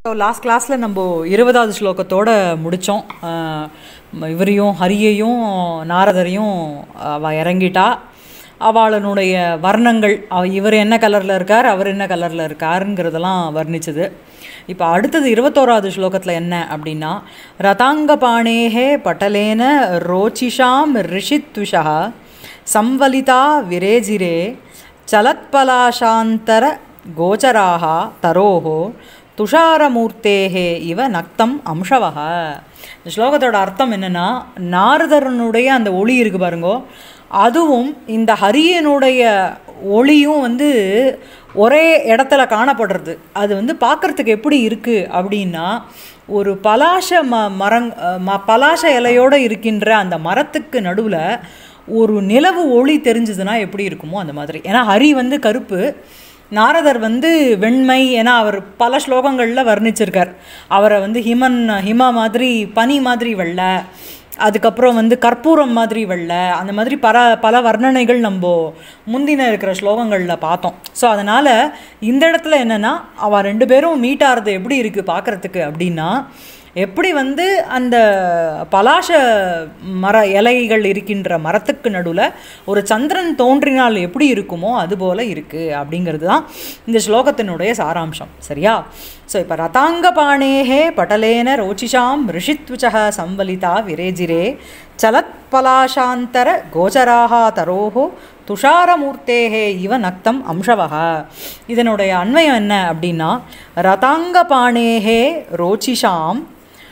So last கிளாஸில் நம்ம இருபதாவது ஸ்லோகத்தோட முடித்தோம் இவரையும் ஹரியையும் நாரதரையும் அவள் இறங்கிட்டா அவளுடைய வர்ணங்கள் அவ இவர் என்ன கலரில் இருக்கார் அவர் என்ன கலரில் இருக்காருங்கிறதெல்லாம் வர்ணிச்சது இப்போ அடுத்தது இருபத்தோராவது ஸ்லோகத்தில் என்ன அப்படின்னா ரதாங்கபாணேகே பட்டலேன ரோச்சிஷாம் ரிஷித்விஷா சம்வலிதா விரேஜிரே சலத்பலாஷாந்தர கோச்சராக தரோஹோ துஷாரமூர்த்தேகே இவ நக்தம் அம்சவக இந்த ஸ்லோகத்தோட அர்த்தம் என்னென்னா நாரதரனுடைய அந்த ஒளி இருக்கு பாருங்கோ அதுவும் இந்த ஹரியனுடைய ஒளியும் வந்து ஒரே இடத்துல காணப்படுறது அது வந்து பார்க்குறதுக்கு எப்படி இருக்குது அப்படின்னா ஒரு பலாச ம மரங் ம பலாச இலையோடு இருக்கின்ற அந்த மரத்துக்கு நடுவில் ஒரு நிலவு ஒளி தெரிஞ்சதுன்னா எப்படி இருக்குமோ அந்த மாதிரி ஏன்னா ஹரி வந்து கருப்பு நாரதர் வந்து வெண்மை ஏன்னா அவர் பல ஸ்லோகங்களில் வர்ணிச்சிருக்கார் அவரை வந்து ஹிமன் ஹிமா மாதிரி பனி மாதிரி வெள்ளை அதுக்கப்புறம் வந்து கற்பூரம் மாதிரி வெள்ளை அந்த மாதிரி பல பல வர்ணனைகள் நம்ம முந்தின இருக்கிற ஸ்லோகங்களில் பார்த்தோம் ஸோ அதனால் இந்த இடத்துல என்னென்னா அவள் ரெண்டு பேரும் மீட் ஆகிறது எப்படி இருக்குது பார்க்குறதுக்கு அப்படின்னா எப்படி வந்து அந்த பலாச மர இலைகள் இருக்கின்ற மரத்துக்கு நடுவில் ஒரு சந்திரன் தோன்றினால் எப்படி இருக்குமோ அதுபோல் இருக்குது அப்படிங்கிறது தான் இந்த ஸ்லோகத்தினுடைய சாராம்சம் சரியா ஸோ இப்போ ரதாங்கபாணேகே பட்டலேன ரோச்சிஷாம் ரிஷித்விச்சக சம்வலிதா விரேஜிரே சலத் பலாசாந்தர கோச்சராக தரோஹோ துஷாரமூர்த்தேகே இவ நக்தம் அம்சவக இதனுடைய அன்வயம் என்ன அப்படின்னா ரதாங்கபாணேகே ரோச்சிஷாம்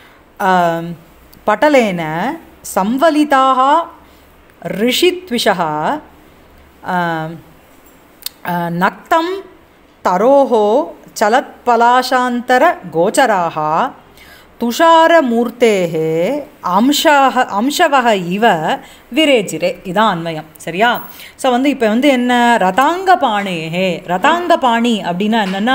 பட்டலேன संवलिताः ऋषित्विषः नक्तं तरोः चलत्पलाशान्तरगोचराः துஷாரமூர்த்தேः அம்சாக அம்சவக இவ விரேஜிரே இதான் அன்வயம் சரியா ஸோ வந்து இப்போ வந்து என்ன ரதாங்க பாணேஹே ரதாங்க பாணி அப்படின்னா என்னென்னா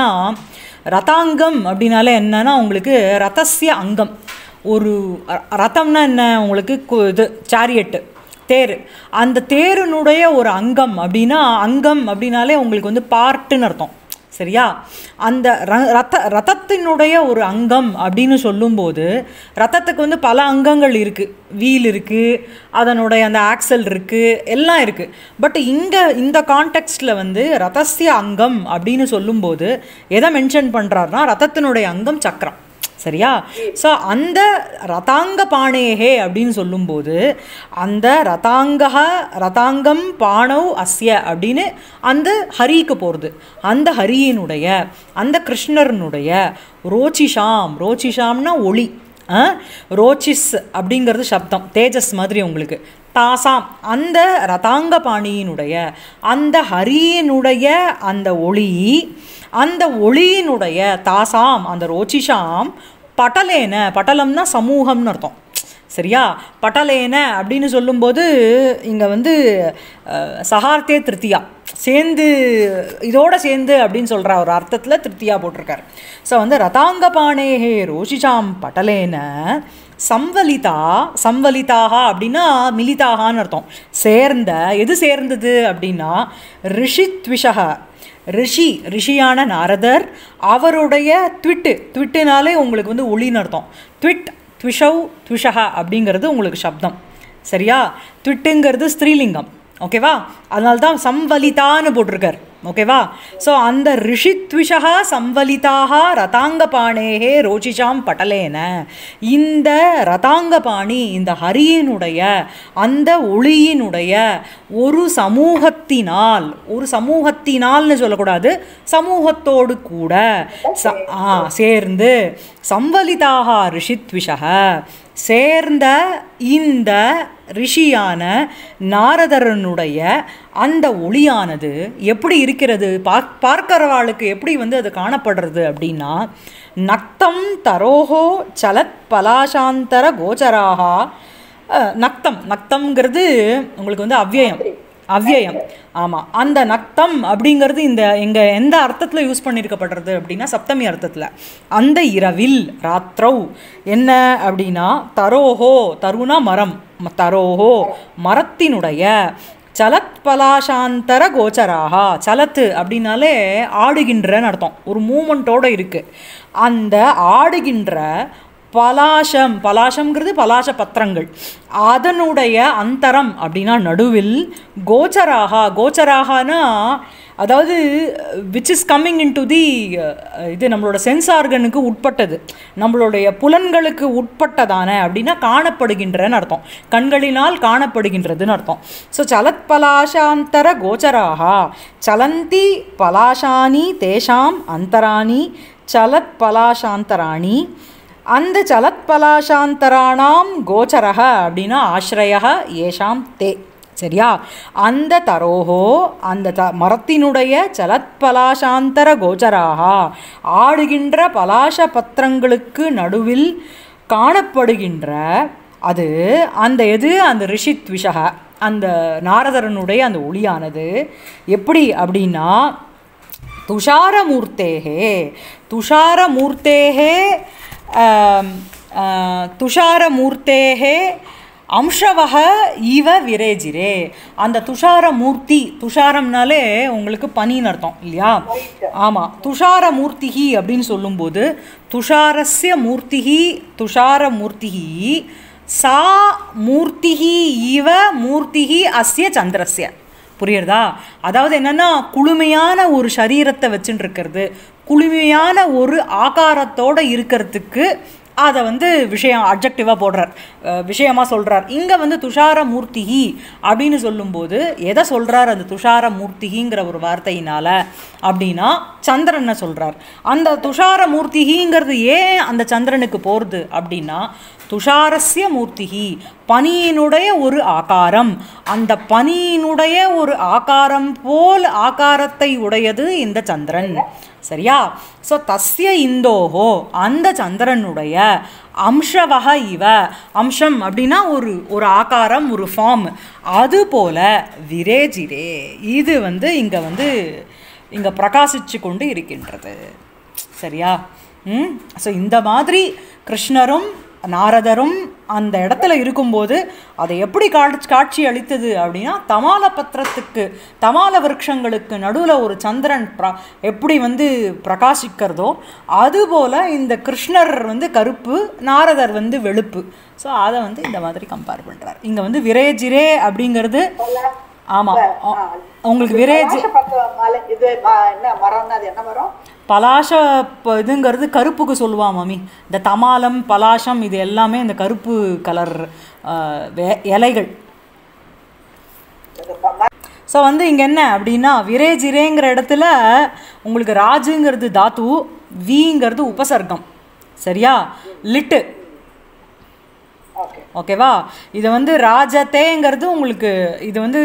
ரதாங்கம் அப்படின்னாலே என்னன்னா உங்களுக்கு ரதஸ்ய அங்கம் ஒரு ரதம்னா என்ன உங்களுக்கு இது சாரியட்டு தேர் அந்த தேருனுடைய ஒரு அங்கம் அப்படின்னா அங்கம் அப்படின்னாலே உங்களுக்கு வந்து பார்ட்டுன்னு அர்த்தம் சரியா அந்த ரத்த ரத்தத்தினுடைய ஒரு அங்கம் அப்படின்னு சொல்லும்போது ரத்தத்துக்கு வந்து பல அங்கங்கள் இருக்குது வீல் இருக்குது அதனுடைய அந்த ஆக்சல் இருக்குது எல்லாம் இருக்குது பட் இங்கே இந்த கான்டெக்ஸ்டில் வந்து ரதஸ்ய அங்கம் அப்படின்னு சொல்லும்போது எதை மென்ஷன் பண்ணுறாருனா ரத்தத்தினுடைய அங்கம் சக்கரம் சரியா ஸோ அந்த ரதாங்க பாணேகே அப்படின்னு சொல்லும்போது அந்த ரதாங்க ரதாங்கம் பாணவ் அஸ்ய அப்படின்னு அந்த ஹரிக்கு போகிறது அந்த ஹரியினுடைய அந்த கிருஷ்ணரனுடைய ரோச்சிஷாம் ரோச்சிஷாம்னா ஒளி ரோச்சிஸ் அப்படிங்கிறது சப்தம் தேஜஸ் மாதிரி உங்களுக்கு தாசாம் அந்த ரதாங்க பாணியினுடைய அந்த ஹரியினுடைய அந்த ஒளி அந்த ஒளியினுடைய தாசாம் அந்த ரோச்சிஷாம் பட்டலேன பட்டலம்னா சமூகம்னு அர்த்தம் சரியா பட்டலேன அப்படின்னு சொல்லும்போது இங்கே வந்து சகார்த்தே திருத்தியா சேர்ந்து இதோடு சேர்ந்து அப்படின்னு சொல்கிற ஒரு அர்த்தத்தில் திருப்தியா போட்டிருக்கார் ஸோ வந்து ரதாங்கபாணேஹே ரோஷிஷாம் பட்டலேன சம்வலிதா சம்வலிதாக அப்படின்னா மிலிதாகான்னு அர்த்தம் சேர்ந்த எது சேர்ந்தது அப்படின்னா ரிஷித்விஷக ரிஷி ரிஷியான நாரதர் அவருடைய ட்விட்டு ட்விட்டுனாலே உங்களுக்கு வந்து ஒளின்னு அர்த்தம் ட்விட் த்விஷவ் த்விஷக அப்படிங்கிறது உங்களுக்கு சப்தம் சரியா ட்விட்டுங்கிறது ஸ்திரீலிங்கம் ஓகேவா அதனால தான் சம்வலிதான்னு போட்டிருக்கார் ஓகேவா ஸோ அந்த ரிஷித்விஷா சம்வலிதாக ரதாங்கபாணேகே ரோச்சிஷாம் பட்டலேன இந்த ரதாங்கபாணி இந்த ஹரியினுடைய அந்த ஒளியினுடைய ஒரு சமூகத்தினால் ஒரு சமூகத்தினால்னு சொல்லக்கூடாது சமூகத்தோடு கூட ச ஆ சேர்ந்து சம்வலிதாக ரிஷித்விஷக சேர்ந்த இந்த ரிஷியான நாரதரனுடைய அந்த ஒளியானது எப்படி இருக்கிறது பார் பார்க்கிறவாளுக்கு எப்படி வந்து அது காணப்படுறது அப்படின்னா நக்தம் தரோஹோ சலத் பலாசாந்தர கோச்சராகா நக்தம் நக்தம்ங்கிறது உங்களுக்கு வந்து அவ்யயம் அவ்யயம் ஆமாம் அந்த நக்தம் அப்படிங்கிறது இந்த எங்க எந்த அர்த்தத்தில் யூஸ் பண்ணியிருக்கப்படுறது அப்படின்னா சப்தமி அர்த்தத்தில் அந்த இரவில் ராத்திரௌ என்ன அப்படின்னா தரோஹோ தருனா மரம் தரோஹோ மரத்தினுடைய சலத் பலாசாந்தர கோச்சராகா சலத்து அப்படின்னாலே ஆடுகின்றன்னு அர்த்தம் ஒரு மூமெண்ட்டோடு இருக்குது அந்த ஆடுகின்ற பலாசம் பலாசம்ங்கிறது பலாச பத்திரங்கள் அதனுடைய அந்தரம் அப்படின்னா நடுவில் கோச்சராகா கோச்சராகனா அதாவது which is coming in to the இது நம்மளோட சென்ஸ் ஆர்கனுக்கு உட்பட்டது நம்மளுடைய புலன்களுக்கு உட்பட்டதான அப்படின்னா காணப்படுகின்றன்னு அர்த்தம் கண்களினால் காணப்படுகின்றதுன்னு அர்த்தம் ஸோ சலத் பலாசாந்தர கோச்சராக சலந்தி பலாசானி தேஷாம் அந்தராணி சலத் பலாசாந்தராணி அந்த சலத் பலாசாந்தராணாம் கோச்சரக அப்படின்னா ஆசிரய ஏஷாம் தே சரியா அந்த தரோஹோ அந்த த மரத்தினுடைய சலத்பலாசாந்தர கோச்சராக ஆடுகின்ற பலாச பத்திரங்களுக்கு நடுவில் காணப்படுகின்ற அது அந்த எது அந்த ரிஷித்விஷக அந்த நாரதரனுடைய அந்த ஒளியானது எப்படி அப்படின்னா துஷாரமூர்த்தேகே துஷாரமூர்த்தேகே துஷாரமூர்த்தேகே அம்சவக இவ விரேஜிரே அந்த துஷார மூர்த்தி துஷாரம்னாலே உங்களுக்கு பனின்னு அர்த்தம் இல்லையா ஆமாம் துஷார மூர்த்திகி அப்படின்னு சொல்லும்போது துஷாரஸ்ய மூர்த்திகி துஷார மூர்த்திகி சா மூர்த்திகி இவ மூர்த்திகி அஸ்ய சந்திரஸ்ய புரியுறதா அதாவது என்னென்னா குளுமையான ஒரு சரீரத்தை வச்சுட்டு இருக்கிறது குளுமையான ஒரு ஆகாரத்தோடு இருக்கிறதுக்கு அதை வந்து விஷயம் அப்ஜெக்டிவாக போடுறார் விஷயமாக சொல்கிறார் இங்கே வந்து துஷார மூர்த்திகி அப்படின்னு சொல்லும்போது எதை சொல்கிறார் அந்த துஷார மூர்த்திகிங்கிற ஒரு வார்த்தையினால் அப்படின்னா சந்திரனை சொல்கிறார் அந்த துஷார மூர்த்திகிங்கிறது ஏன் அந்த சந்திரனுக்கு போகிறது அப்படின்னா துஷாரஸ்ய மூர்த்திகி பனியினுடைய ஒரு ஆகாரம் அந்த பனியினுடைய ஒரு ஆகாரம் போல் ஆகாரத்தை உடையது இந்த சந்திரன் சரியா ஸோ தஸ்ய இந்தோஹோ அந்த சந்திரனுடைய அம்சவக இவ அம்சம் அப்படின்னா ஒரு ஒரு ஆகாரம் ஒரு ஃபார்ம் அது போல விரேஜிரே இது வந்து இங்கே வந்து இங்கே பிரகாசிச்சு கொண்டு இருக்கின்றது சரியா ம் ஸோ இந்த மாதிரி கிருஷ்ணரும் நாரதரும் அந்த இடத்துல இருக்கும்போது அதை எப்படி காட்சி காட்சி அளித்தது அப்படின்னா தமால பத்திரத்துக்கு தமால விருட்சங்களுக்கு நடுவில் ஒரு சந்திரன் ப்ர எப்படி வந்து பிரகாசிக்கிறதோ அதுபோல் இந்த கிருஷ்ணர் வந்து கருப்பு நாரதர் வந்து வெளுப்பு ஸோ அதை வந்து இந்த மாதிரி கம்பேர் பண்ணுறார் இங்கே வந்து விரேஜிரே அப்படிங்கிறது ஆமாம் உங்களுக்கு விரேஜ் இது என்ன மரம்னா அது என்ன மரம் பலாச இதுங்கிறது கருப்புக்கு சொல்லுவா மாமி இந்த தமாலம் பலாசம் இது எல்லாமே இந்த கருப்பு கலர் இலைகள் ஸோ வந்து இங்கே என்ன அப்படின்னா விரேஜிரேங்கிற இடத்துல உங்களுக்கு ராஜுங்கிறது தாத்து விங்கிறது உபசர்க்கம் சரியா லிட்டு ஓகேவா இது வந்து ராஜத்தேங்கிறது உங்களுக்கு இது வந்து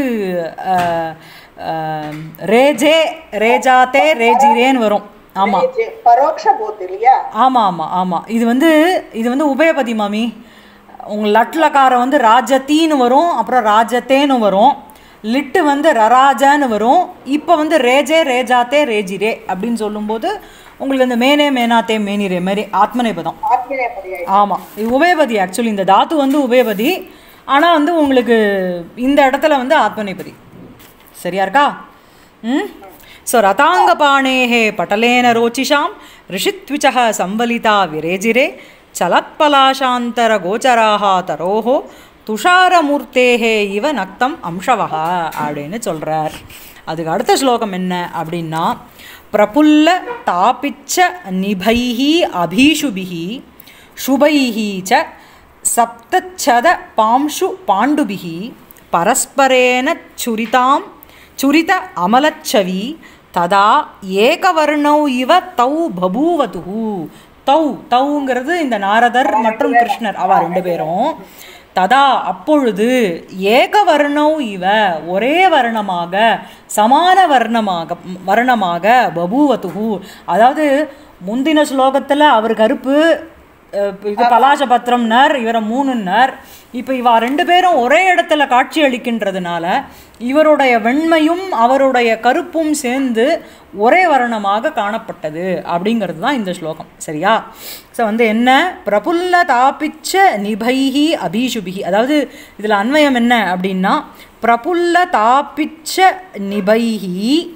ரேஜே ரேஜாத்தே ரேஜிரேன்னு வரும் ஆமாம் பரோட்ச போத் இல்லையா ஆமாம் ஆமாம் ஆமாம் இது வந்து இது வந்து உபயபதி மாமி உங்கள் லட்லக்காரம் வந்து ராஜத்தின்னு வரும் அப்புறம் ராஜத்தேன்னு வரும் லிட்டு வந்து ரராஜான்னு வரும் இப்போ வந்து ரேஜே ரேஜாத்தே ரேஜிரே அப்படின்னு சொல்லும்போது உங்களுக்கு இந்த மேனே மேனாத்தே மேனிரே மாதிரி ஆத்மநேபதம் ஆமாம் இது உபயபதி ஆக்சுவலி இந்த தாத்து வந்து உபயபதி ஆனால் வந்து உங்களுக்கு இந்த இடத்துல வந்து ஆத்மநேபதி சரியா இருக்கா ம் ஸோ ரதாங்கபாணேः பட்டலேன ரோச்சிஷாம் ரிஷித்விச்சः संवलिता विरेजिरे चलत्पलाशान्तरगोचराः तरोः துஷாரமூர்த்தேஹே இவ நக்தம் அம்சவக அப்படின்னு சொல்கிறார் அதுக்கு அடுத்த ஸ்லோகம் என்ன அப்படின்னா பிரபுல்ல தாபிச்ச நிபைஹி அபீஷுபிஹி சுபைஹி ச சப்தச்சத பாம்ஷு பாண்டுபிஹி பரஸ்பரேன சுரிதாம் சுரித அமலச்சவி ததா ஏகவர்ணௌ இவ தௌ பபூவது தௌ தௌங்கிறது இந்த நாரதர் மற்றும் கிருஷ்ணர் அவ ரெண்டு பேரும் ததா அப்பொழுது ஏக வர்ணௌ இவ ஒரே வர்ணமாக சமான வர்ணமாக வர்ணமாக பபூவத்துகு அதாவது முந்தின ஸ்லோகத்தில் அவர் கருப்பு அஹ், இது பலாசபத்திரம்னர் இவரை மூணுன்னர் இப்போ இவா ரெண்டு பேரும் ஒரே இடத்துல காட்சி அளிக்கின்றதுனால இவருடைய வெண்மையும் அவருடைய கருப்பும் சேர்ந்து ஒரே வர்ணமாக காணப்பட்டது அப்படிங்கிறது தான் இந்த ஸ்லோகம் சரியா ஸோ வந்து என்ன பிரபுல்ல தாபிச்ச நிபைஹி அபீஷுபிஹி அதாவது இதில் அன்வயம் என்ன அப்படின்னா பிரபுல்ல தாபிச்ச நிபைஹி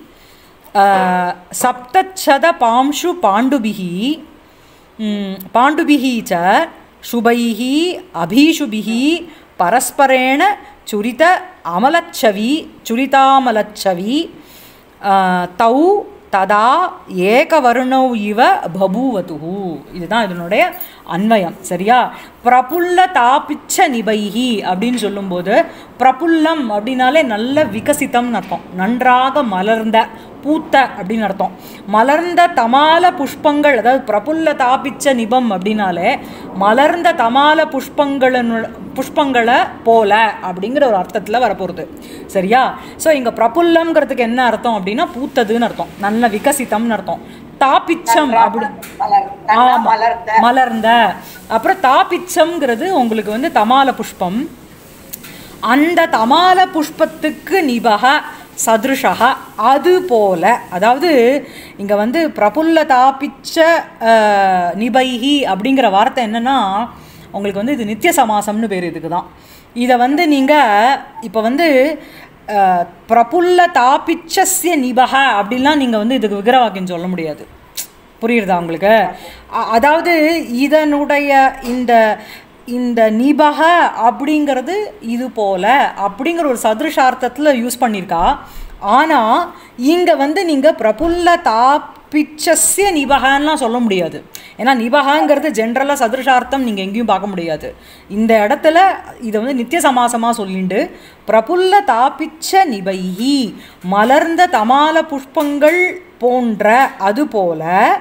அஹ், சப்தச்சத பாம்ஷு பாண்டுபிஹி ம், பாண்டுபிஹி ச शुभैः अभीषुभिः परस्परेण चुरित अमलच्छवि चुरितामलच्छवि आ, तौ ததா ஏகவர்ணௌ இவ பபூவதுஹு இதுதான் இதனுடைய அன்வயம் சரியா பிரபுல்ல தாபிச்ச நிபைஹி அப்படின்னு சொல்லும்போது பிரபுல்லம் அப்படின்னாலே நல்ல விகசிதம்னு அர்த்தம் நன்றாக மலர்ந்த பூத்த அப்படின்னு அர்த்தம் மலர்ந்த தமால புஷ்பங்கள் அதாவது பிரபுல்ல தாபிச்ச நிபம் அப்படின்னாலே மலர்ந்த தமால புஷ்பங்களனு புஷ்பங்களை போல அப்படிங்கிற ஒரு அர்த்தத்தில் வரப்போகிறது சரியா ஸோ இங்கே பிரபுல்லம்ங்கிறதுக்கு என்ன அர்த்தம் அப்படின்னா பூத்ததுன்னு அர்த்தம் நல்ல விகசிதம்னு அர்த்தம் தாபிச்சம் அப்படி மலர் நல்லா ஆமா. மலர்ந்த மலர்ந்த அப்புறம் தாபிச்சம்ங்கிறது உங்களுக்கு வந்து தமால புஷ்பம் அந்த தமால புஷ்பத்துக்கு நிபக சதுருஷக அது போல அதாவது இங்கே வந்து பிரபுல்ல தாபிச்ச அஹ், நிபைஹி அப்படிங்கிற வார்த்தை என்னன்னா உங்களுக்கு வந்து இது நித்திய சமாசம்னு பேர் இதுக்கு தான் இதை வந்து நீங்கள் இப்போ வந்து அஹ், பிரபுல்ல தாபிச்சஸ்ய நிபக அப்படிலாம் நீங்கள் வந்து இதுக்கு விக்கிரவாக்கியம் சொல்ல முடியாது புரியுறதா உங்களுக்கு அ- அதாவது இதனுடைய இந்த இந்த நிபக அப்படிங்கிறது இது போல அப்படிங்கிற ஒரு சதுருஷார்த்தத்தில் யூஸ் பண்ணியிருக்கா ஆனால் இங்கே வந்து நீங்கள் பிரபுல்ல தாப்பிச்சஸ்ய நிபகன்லாம் சொல்ல முடியாது ஏன்னா நிபகங்கிறது ஜென்ரலாக சதுருஷார்த்தம் நீங்கள் எங்கேயும் பார்க்க முடியாது இந்த இடத்துல இதை வந்து நித்திய சமாசமாக சொல்லிண்டு பிரபுல்ல தாப்பிச்ச நிபைஹி மலர்ந்த தமால புஷ்பங்கள் போன்ற அதுபோல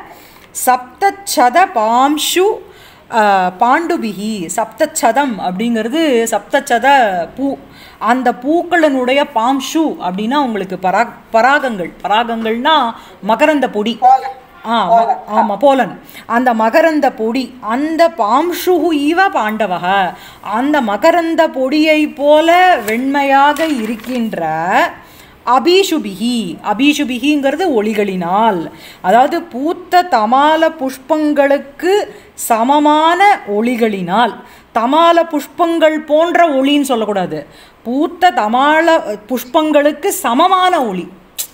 சப்தச்சத பாம்ஷு ஆஹ், பாண்டுபிகி சப்தச்சதம் அப்படிங்கிறது சப்தச்சத பூ அந்த பூக்களினுடைய பாம்ஷு அப்படின்னா உங்களுக்கு பராக் பராகங்கள் பராகங்கள்னா மகரந்த பொடி போலன். ஆ ம- ஆமா போலன் அந்த மகரந்த பொடி அந்த பாம்ஷுகு இவ பாண்டவக அந்த மகரந்த பொடியை போல வெண்மையாக இருக்கின்ற அபீஷுபிகி அபீஷுபிகிங்கிறது ஒளிகளினால் அதாவது பூத்த தமால புஷ்பங்களுக்கு சமமான ஒளிகளினால் தமால புஷ்பங்கள் போன்ற ஒளின்னு சொல்லக்கூடாது பூத்த தமால புஷ்பங்களுக்கு சமமான ஒளி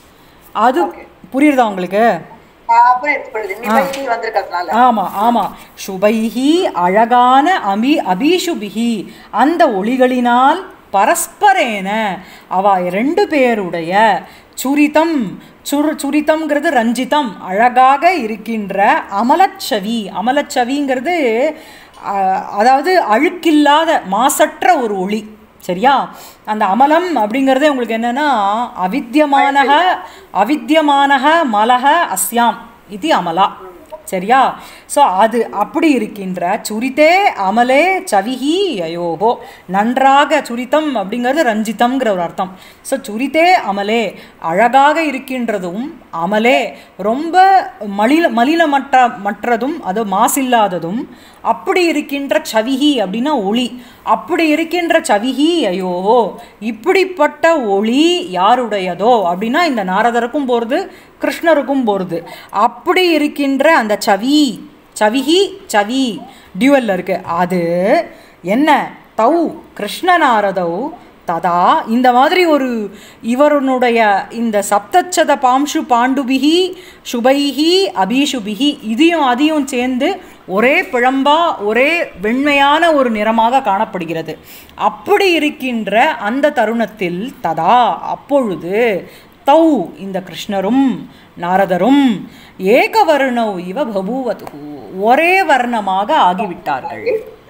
அது புரியுறதா உங்களுக்கு ஆஹ் புரியுது புரியுது நிபைஹி வந்திருக்கிறதுனால ஆமா ஆமா சுபைஹி அழகான அமி அபீஷுபிஹி அந்த ஒளிகளினால் பரஸ்பரேன அவ ரெண்டு பேருடைய சுரிதம் சுரு சுரிதம்ங்கிறது ரஞ்சிதம் அழகாக இருக்கின்ற அமலச்சவி அமலச்சவிங்கிறது அஹ், அதாவது அழுக்கில்லாத மாசற்ற ஒரு ஒளி சரியா அந்த அமலம் அப்படிங்கிறதே உங்களுக்கு என்னன்னா அவித்தியமானக அவித்தியமானக மலக அஸ்யாம் இது அமலா சரியா ஸோ அது அப்படி இருக்கின்ற சுரித்தே அமலே சவிஹி அயோகோ நன்றாக சுரித்தம் அப்படிங்கிறது ரஞ்சிதம்ங்கிற ஒரு அர்த்தம் ஸோ சுரித்தே அமலே அழகாக இருக்கின்றதும் அமலே ரொம்ப மலில மலினமற்ற மற்றதும் அது மாசில்லாததும் அப்படி இருக்கின்ற சவிஹி அப்படின்னா ஒளி அப்படி இருக்கின்ற சவிஹி ஐயோஹோ இப்படிப்பட்ட ஒளி யாருடையதோ அப்படின்னா இந்த நாரதருக்கும் போகிறது கிருஷ்ணருக்கும் போகிறது அப்படி இருக்கின்ற அந்த சவி சவிஹி சவி டியூவல்ல இருக்கு அது என்ன தௌ கிருஷ்ணநாரதௌ ததா இந்த மாதிரி ஒரு இவருடைய இந்த சப்தச்சத பாம்ஷு பாண்டுபிகி சுபைஹி அபீஷுபிகி இதையும் அதையும் சேர்ந்து ஒரே பிழம்பா ஒரே வெண்மையான ஒரு நிறமாக காணப்படுகிறது அப்படி இருக்கின்ற அந்த தருணத்தில் ததா அப்பொழுது தௌ இந்த கிருஷ்ணரும் நாரதரும் ஏகவர்ணவ் இவ பபூவது ஒரே வர்ணமாக ஆகிவிட்டார்கள்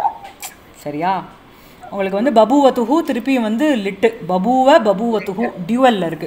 சரியா உங்களுக்கு வந்து பபுவத்துஹு திருப்பியும் வந்து லிட்டு பபுவ பபுவத்துஹு டியூவல்ல இருக்கு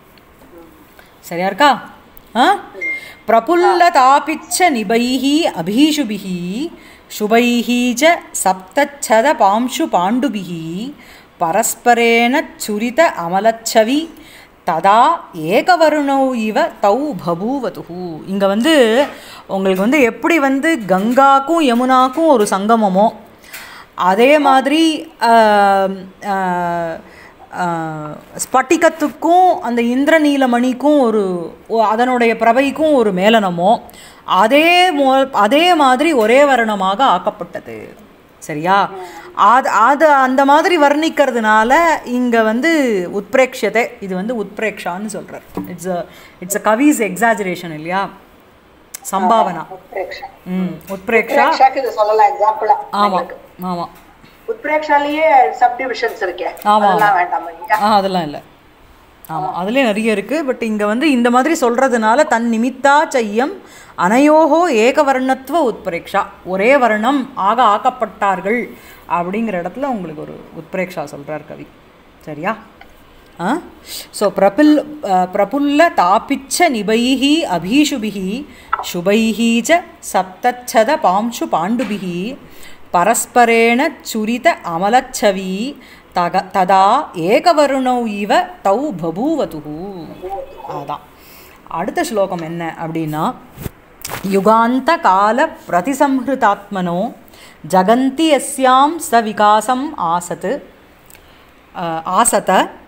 சரியா இருக்கா ஆ பிரபுல்லதாபிச்ச நிபைஹி அபீஷுபிஹி சுபைஹி ச சப்தச்சத பாம்ஷு பாண்டுபிஹி பரஸ்பரேன சுரித அமலச்சவி ததா ஏகவருணௌ இவ தௌ பபூவதுஹு இங்கே வந்து உங்களுக்கு வந்து எப்படி வந்து கங்காக்கும் யமுனாக்கும் ஒரு சங்கமமோ அதே மாதிரி ஆம், ஆ, ஆ, ஸ்பட்டிகத்துக்கும் அந்த இந்திரநீலமணிக்கும் ஒரு ஒ- அதனுடைய பிரபைக்கும் ஒரு மேலனமோ அதே மோ அதே மாதிரி ஒரே வர்ணமாக ஆக்கப்பட்டது சரியா அது அது அந்த மாதிரி வர்ணிக்கிறதுனால இங்கே வந்து உத்பிரேக்ஷத்தை இது வந்து உத்பிரேக்ஷான்னு சொல்கிறார் இட்ஸ் அ இட்ஸ் அ கவிஸ் எக்ஸாஜரேஷன் இல்லையா சம்பாவனா உத்பிரேக்ஷா ம் உத்பிரேக்ஷா உத்பிரேக்ஷாக்கு இது சொல்லலாம் எக்ஸாம்பிளா ஆமாம் ஆமாம் உத்பிரேக்ஷாலேயே சப் டிவிஷன்ஸ் இருக்கே ஆமா, அதெல்லாம் வேண்டாம் இல்லையா ஆ அதெல்லாம் இல்லை ஆமாம் அதுலேயே நிறைய இருக்குது பட் இங்கே வந்து இந்த மாதிரி சொல்கிறதுனால தன் நிமித்தா செய்யம் அனையோகோ ஏகவர்ணத்துவ உத்பிரேக்ஷா ஒரே வர்ணம் ஆக ஆக்கப்பட்டார்கள் அப்படிங்கிற இடத்துல உங்களுக்கு ஒரு உத்பிரேக்ஷா சொல்கிறார் கவி சரியா ஆ ஸோ பிரபுல் அஹ், பிரபுல்ல தாபிச்ச நிபைஹி அபீஷுபிஹி சுபைஹி ச சப்தச்சத பாம்சு பாண்டுபிஹி பரஸ்பரேண சுரித அமலச்சவி தக ததா ஏகவருணௌ இவ தௌ பபூவதுஹு அதான் அடுத்த ஸ்லோகம் என்ன அப்படின்னா யுகாந்த கால பிரதிசம்ஹிருதாத்மனோ ஜகந்தி எஸ்யாம் ச விகாசம் ஆசத் அஹ், ஆசத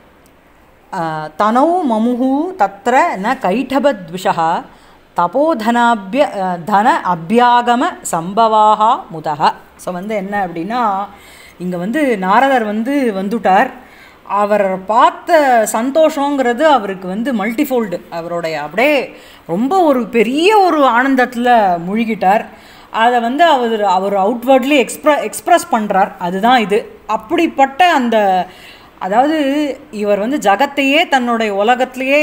அஹ், தனௌ மமுஹு தத்ர ந கைட்டபத்விஷः தபோதனாபிய அஹ், தன அபியாகம சம்பவாக முதக ஸோ வந்து என்ன அப்படின்னா இங்கே வந்து நாரதர் வந்து வந்துட்டார் அவர் பார்த்த சந்தோஷங்கிறது அவருக்கு வந்து மல்டிஃபோல்டு அவருடைய அப்படியே ரொம்ப ஒரு பெரிய ஒரு ஆனந்தத்தில் முழுகிட்டார் அதை வந்து அவர் அவர் அவுட்வேர்ட்லி எக்ஸ்ப்ர எக்ஸ்ப்ரெஸ் பண்ணுறார் அதுதான் இது அப்படிப்பட்ட அந்த அதாவது இவர் வந்து ஜகத்தையே தன்னுடைய உலகத்திலேயே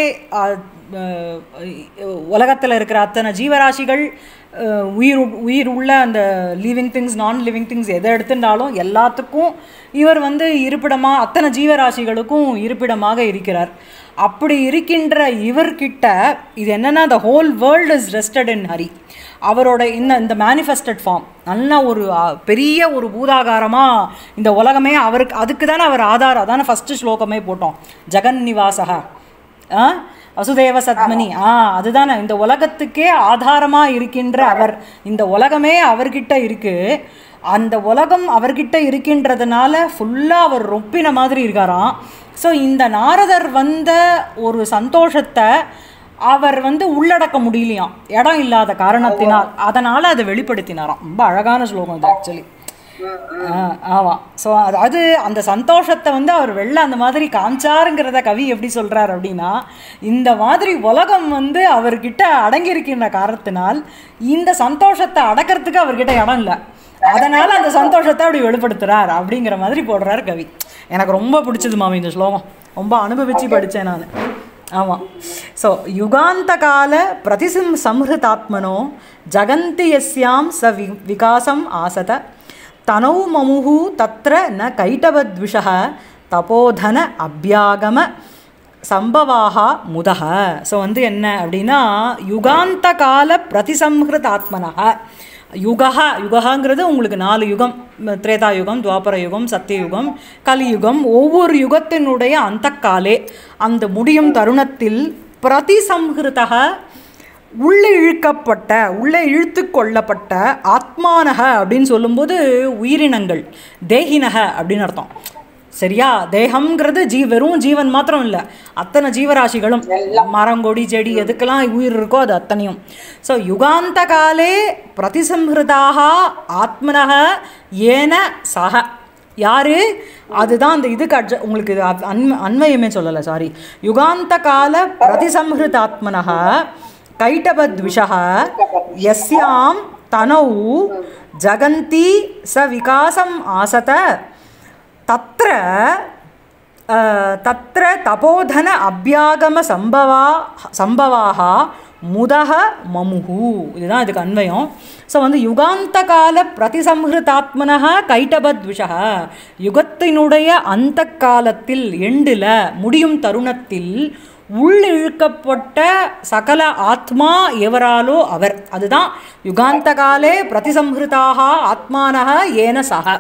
உலகத்தில் இருக்கிற அத்தனை ஜீவராசிகள் அஹ், உயிர் உ- உயிர் உள்ள அந்த லிவிங் திங்ஸ் நான் லிவிங் திங்ஸ் எதை எடுத்துட்டாலும் எல்லாத்துக்கும் இவர் வந்து இருப்பிடமாக அத்தனை ஜீவராசிகளுக்கும் இருப்பிடமாக இருக்கிறார் அப்படி இருக்கின்ற இவர்கிட்ட இது என்னன்னா the whole world is rested in Hari அவரோட இந்த இந்த மேனிஃபெஸ்டட் ஃபார்ம் நல்ல ஒரு அ, பெரிய ஒரு பூதாகாரமாக இந்த உலகமே அவருக்கு அதுக்கு தானே அவர் ஆதாரம் அதானே ஃபஸ்ட்டு ஸ்லோகமே போட்டோம் ஜெகன் நிவாசகா ஆ வசுதேவ சத்மனி ஆ அதுதானே இந்த உலகத்துக்கே ஆதாரமாக இருக்கின்ற அவர் இந்த உலகமே அவர்கிட்ட இருக்கு அந்த உலகம் அவர்கிட்ட இருக்கின்றதுனால ஃபுல்லாக அவர் ரொப்பின மாதிரி இருக்காராம் ஸோ இந்த நாரதர் வந்த ஒரு சந்தோஷத்தை அவர் வந்து உள்ளடக்க முடியலையாம் இடம் இல்லாத காரணத்தினால் அதனால் அதை வெளிப்படுத்தினாராம் ரொம்ப அழகான ஸ்லோகம் இது ஆக்சுவலி ஆமாம் ஸோ அதாவது அந்த சந்தோஷத்தை வந்து அவர் வெளில அந்த மாதிரி காமிச்சாருங்கிறத கவி எப்படி சொல்கிறார் அப்படின்னா இந்த மாதிரி உலகம் வந்து அவர்கிட்ட அடங்கியிருக்கின்ற காரணத்தினால் இந்த சந்தோஷத்தை அடக்கிறதுக்கு அவர்கிட்ட இடம் இல்லை அதனால் அந்த சந்தோஷத்தை அப்படி வெளிப்படுத்துகிறார் அப்படிங்கிற மாதிரி போடுறார் கவி எனக்கு ரொம்ப பிடிச்சது மாமி இந்த ஸ்லோகம் ரொம்ப அனுபவிச்சு படித்தேன் நான் ஆமாம் ஸோ யுகாந்த கால பிரதிசிம் சம்ஹிருதாத்மனோ ஜகந்தி யஸ்யாம் ச வி விகாசம் ஆசத தனௌ மமுஹு தத்ர ந கைட்டவத்விஷः தபோதன அபியாகம சம்பவாக முதக ஸோ வந்து என்ன அப்படின்னா யுகாந்த கால பிரதிசம்ஹிருதாத்மனக யுகஹ யுகஹங்கிறது உங்களுக்கு நாலு யுகம் ம, திரேதா யுகம் துவாபர யுகம் சத்தியயுகம் கலியுகம் ஒவ்வொரு யுகத்தினுடைய அந்த காலே அந்த முடியும் தருணத்தில் பிரதிசம்ஹிருதக உள்ளே இழுக்கப்பட்ட உள்ளே இழுத்து கொள்ளப்பட்ட ஆத்மானக அப்படின்னு சொல்லும்போது உயிரினங்கள் தேகினக அப்படின்னு அர்த்தம் சரியா தேகம்ங்கிறது ஜீ வெறும் ஜீவன் மாத்திரம் இல்லை அத்தனை ஜீவராசிகளும் மரம் கொடி செடி எதுக்கெல்லாம் உயிர் இருக்கோ அது அத்தனையும் ஸோ யுகாந்த காலே பிரதிசம்ஹிருதாக ஆத்மனக ஏன சக யாரு அதுதான் அந்த இதுக்கு அட்ஜ உங்களுக்கு இது அத்- அன்ம அன்வயமே சொல்லலை சாரி யுகாந்த கால பிரதிசம்ஹிருதாத்மனக கைட்டபத்விஷः यस्यां तनौ जगन्ति स विकासम् आसत तत्र अ, तत्र तपोधन अभ्यागमसम्भवा சம்பவாக முதக மமுகு இதுதான் இதுக்கு அன்வயம் ஸோ வந்து யுகாந்த கால பிரதிசம்ஹிருதாத்மனக கைட்டபத்விஷக யுகத்தினுடைய அந்த காலத்தில் எண்டில் முடியும் தருணத்தில் உள்ளிழுக்கப்பட்ட சகல ஆத்மா எவராலோ அவர் அதுதான் யுகாந்த காலே பிரதிசம்ஹிருதாக ஆத்மானக ஏன சக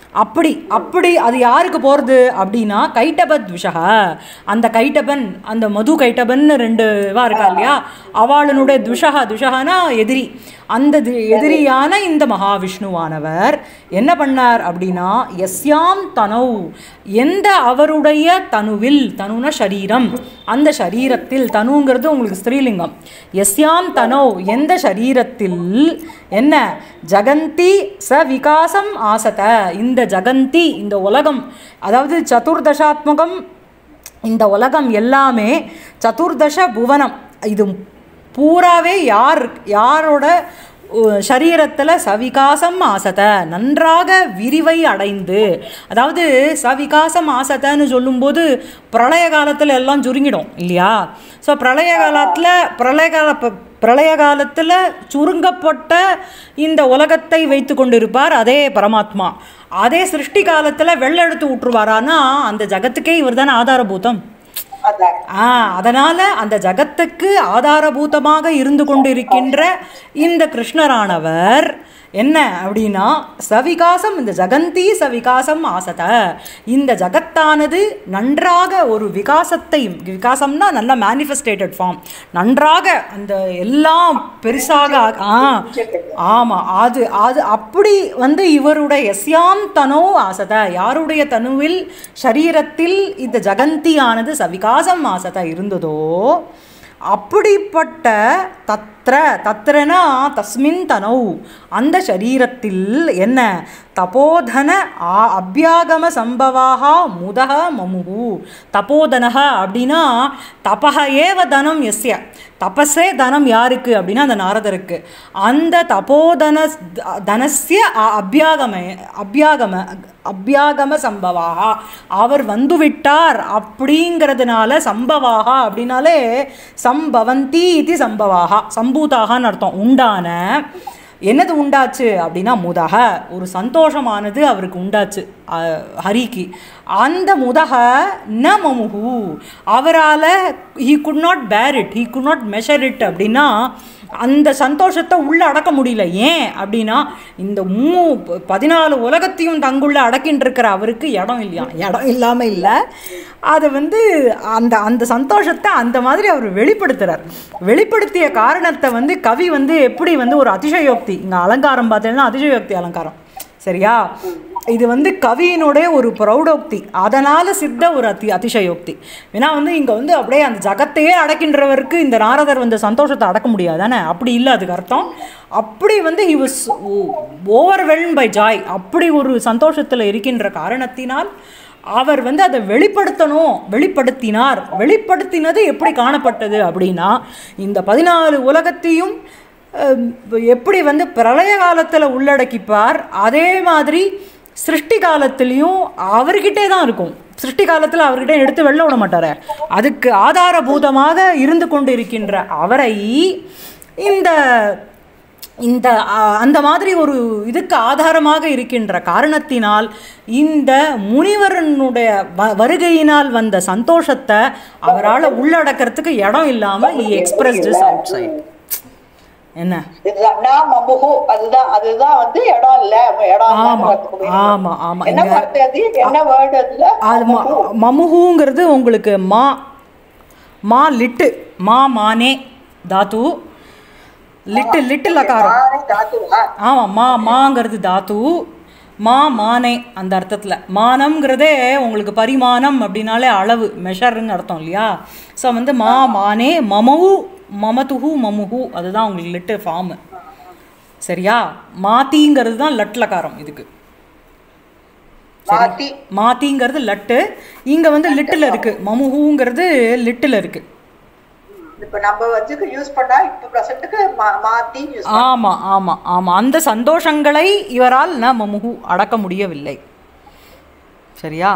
அப்படி அப்படி அது யாருக்கு போகிறது அப்படின்னா கைட்டபத் விஷக அந்த கைட்டபன் அந்த மது கைட்டபன் ரெண்டு வா இருக்கா இல்லையா அவளுடைய துஷகா துஷகனா எதிரி அந்த தி- எதிரியான இந்த மகாவிஷ்ணுவானவர் என்ன பண்ணார் அப்படின்னா எஸ்யாம் தனௌ எந்த அவருடைய தனுவில் தனுன சரீரம் அந்த சரீரத்தில் தனுங்கிறது உங்களுக்கு ஸ்திரீலிங்கம் எஸ்யாம் தனோ எந்த சரீரத்தில் என்ன ஜகந்தி ச விகாசம் ஆசத இந்த ஜகந்தி இந்த உலகம் அதாவது சதுர்தசாத்மகம் இந்த உலகம் எல்லாமே சதுர்தச புவனம் இது பூராவே யார் யாரோட சரீரத்தில் சவிகாசம் ஆசத நன்றாக விரிவை அடைந்து அதாவது சவிகாசம் ஆசத்தைன்னு சொல்லும்போது பிரளய காலத்தில் எல்லாம் சுருங்கிடும் இல்லையா ஸோ பிரளய காலத்தில் பிரளய கால ப- பிரளய காலத்தில் சுருங்கப்பட்ட இந்த உலகத்தை வைத்து கொண்டிருப்பார் அதே பரமாத்மா அதே சிருஷ்டி காலத்தில் வெள்ளெடுத்து விட்டுருவாரான்னா அந்த ஜகத்துக்கே இவர் தானே ஆதாரபூதம் அதான் ஆ அதனால அந்த ஜகத்துக்கு ஆதாரபூதமாக இருந்து கொண்டிருக்கின்ற இந்த கிருஷ்ணரானவர் என்ன அப்படின்னா சவிகாசம் இந்த ஜகந்தி சவிகாசம் ஆசத இந்த ஜகத்தானது நன்றாக ஒரு விகாசத்தை விகாசம்னா நல்ல மேனிஃபெஸ்டேட்டட் ஃபார்ம் நன்றாக அந்த எல்லாம் பெருசாக ஆ ஆமாம் அது அது அப்படி வந்து இவருடைய எஸ்யாம் தனோ ஆசத யாருடைய தனுவில் சரீரத்தில் இந்த ஜகந்தியானது சவிகாசம் ஆசத இருந்ததோ அப்படிப்பட்ட தத்ர தத்ரனா தஸ்மின் தனௌ அந்த சரீரத்தில் என்ன தபோதன ஆ அபியாகம சம்பவாக முதக மமுகு தபோதனக அப்படின்னா தபக ஏவ தனம் எஸ்ய தபஸே தனம் யாருக்கு அப்படின்னா அந்த நாரதருக்கு அந்த தபோதன தனஸ்ய அ- அபியாகம அபியாகம அபியாகம சம்பவாக அவர் வந்துவிட்டார் அப்படிங்கிறதுனால சம்பவாக அப்படின்னாலே சம்பவந்தி இது சம்பவாக சம்பூதாகன்னு அர்த்தம் உண்டான என்னது உண்டாச்சு அப்படின்னா முதக ஒரு சந்தோஷமானது அவருக்கு உண்டாச்சு அஹ், ஹரிக்கு அந்த முதக ந மமுகு அவரால் he could not bear it he could not measure it அப்படின்னா அந்த சந்தோஷத்தை உள்ளே அடக்க முடியல ஏன் அப்படின்னா இந்த மூ பதினாலு உலகத்தையும் தங்குள்ள அடக்கின்னு இருக்கிற அவருக்கு இடம் இல்லையா இடம் இல்லாமல் இல்லை அதை வந்து அந்த அந்த சந்தோஷத்தை அந்த மாதிரி அவர் வெளிப்படுத்துகிறார் வெளிப்படுத்திய காரணத்தை வந்து கவி வந்து எப்படி வந்து ஒரு அதிசயோக்தி இங்கே அலங்காரம் பார்த்தீங்கன்னா அதிசயோக்தி அலங்காரம் சரியா இது வந்து கவியினுடைய ஒரு பிரௌடோக்தி அதனால் சித்த ஒரு அதி அதிசயோக்தி ஏன்னா வந்து இங்கே வந்து அப்படியே அந்த ஜகத்தையே அடக்கின்றவருக்கு இந்த நாரதர் வந்து சந்தோஷத்தை அடக்க முடியாது தானே அப்படி இல்லை அதுக்கு அர்த்தம் அப்படி வந்து he was overwhelmed by joy அப்படி ஒரு சந்தோஷத்தில் இருக்கின்ற காரணத்தினால் அவர் வந்து அதை வெளிப்படுத்தணும் வெளிப்படுத்தினார் வெளிப்படுத்தினது எப்படி காணப்பட்டது அப்படின்னா இந்த பதினாலு உலகத்தையும் அஹ், எப்படி வந்து பிரளய காலத்தில் உள்ளடக்கிப்பார் அதே மாதிரி சிருஷ்டி காலத்துலேயும் அவர்கிட்டே தான் இருக்கும் சிருஷ்டி காலத்தில் அவர்கிட்ட எடுத்து வெளில விட மாட்டார் அதுக்கு ஆதாரபூதமாக இருந்து கொண்டு இருக்கின்ற அவரை இந்த இந்த அ, அந்த மாதிரி ஒரு இதுக்கு ஆதாரமாக இருக்கின்ற காரணத்தினால் இந்த முனிவரனுடைய வ- வருகையினால் வந்த சந்தோஷத்தை அவரால் உள்ளடக்கிறதுக்கு இடம் இல்லாமல் இ express this out side இதுதான் நான் மமுகு அதுதான் அதுதான் வந்து இடம் இல்ல இடம் ஆமா இல்லைங்கிறதுக்கு ஆமா ஆமா என்ன இங்க வார்த்தை அது என்ன வேர்டு அதுல அது ம- மமுகுங்கிறது உங்களுக்கு மா மா லிட்டு மா மானே தாத்து லிட்டு லிட்டு லகாரம் மானே தாத்துவா ஆமாம் மா மாங்கிறது தாத்து மா மானே அந்த அர்த்தத்தில் மானம்ங்கிறதே உங்களுக்கு பரிமாணம் அப்படின்னாலே அளவு மெஷர்னு அர்த்தம் இல்லையா ஸோ வந்து மா மானே மமவு மமதுஹு மமுஹு அதுதான் உங்களுக்கு லிட்டு ஃபார்மு சரியா மாத்திங்கிறது தான் லட்லகாரம் இதுக்கு மாத்தி மாத்திங்கிறது லட்டு இங்கே வந்து லிட்டில் இருக்குது மமுஹுங்கிறது லிட்டில் இருக்குது இப்ப நம்ம வந்து யூஸ் பண்ணா இப்ப பிரசன்ட்டுக்கு மாத்தி யூஸ் ஆமாம் ஆமாம் ஆமாம் அந்த சந்தோஷங்களை இவரால் ந மமுகு அடக்க முடியவில்லை சரியா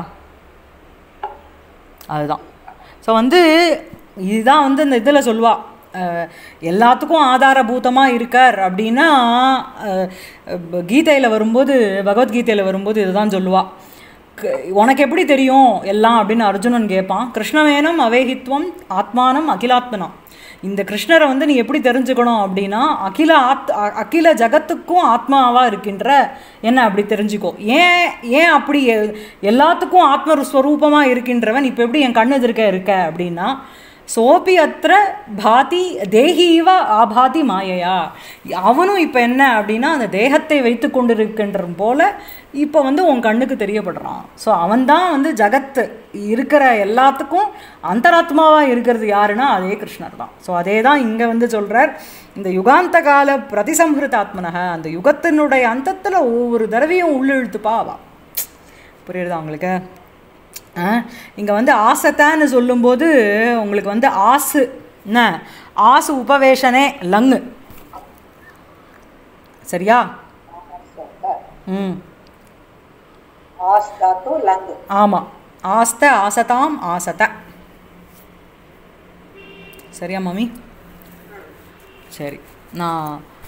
அதுதான் ஸோ வந்து இதுதான் வந்து இந்த இதில் சொல்லுவா அஹ், எல்லாத்துக்கும் ஆதாரபூதமாக இருக்கார் அப்படின்னா கீதையில் வரும்போது பகவத்கீதையில் வரும்போது இதுதான் சொல்லுவா க- உனக்கு எப்படி தெரியும் எல்லாம் அப்படின்னு அர்ஜுனன் கேட்பான் கிருஷ்ணவேனம் அவேகித்வம் ஆத்மானம் அகிலாத்மனா இந்த கிருஷ்ணரை வந்து நீ எப்படி தெரிஞ்சுக்கணும் அப்படின்னா அகில ஆத் அ- அகில ஜகத்துக்கும் ஆத்மாவா இருக்கின்ற என்ன அப்படி தெரிஞ்சுக்கோ ஏன் ஏன் அப்படி எ- எல்லாத்துக்கும் ஆத்மஸ்வரூபமா இருக்கின்றவன் இப்போ எப்படி என் கண்ணு எதிர்க்க இருக்க அப்படின்னா சோபி அத்திர பாதி தேகீவ ஆபாதி மாயையா அவனும் இப்போ என்ன அப்படின்னா அந்த தேகத்தை வைத்து கொண்டிருக்கின்ற போல இப்போ வந்து உன் கண்ணுக்கு தெரியப்படுறான் ஸோ அவன்தான் வந்து ஜகத்து இருக்கிற எல்லாத்துக்கும் அந்தராத்மாவாக இருக்கிறது யாருன்னா அதே கிருஷ்ணர் தான் ஸோ அதே தான் இங்கே வந்து சொல்கிறார் இந்த யுகாந்த கால பிரதிசம்ஹிருதாத்மனக அந்த யுகத்தினுடைய அந்தத்தில் ஒவ்வொரு தடவையும் உள்ளிழுத்துப்பா அவா புரியுதா உங்களுக்கு இங்கே வந்து ஆசத்தான்னு சொல்லும்போது உங்களுக்கு வந்து ஆசு என்ன ஆசு உபவேஷனே லங்கு சரியா ம் ஆஸ் தாத்து லங்கு ஆமாம் ஆஸ்த ஆசதாம் ஆசத சரியா மாமி சரி நான்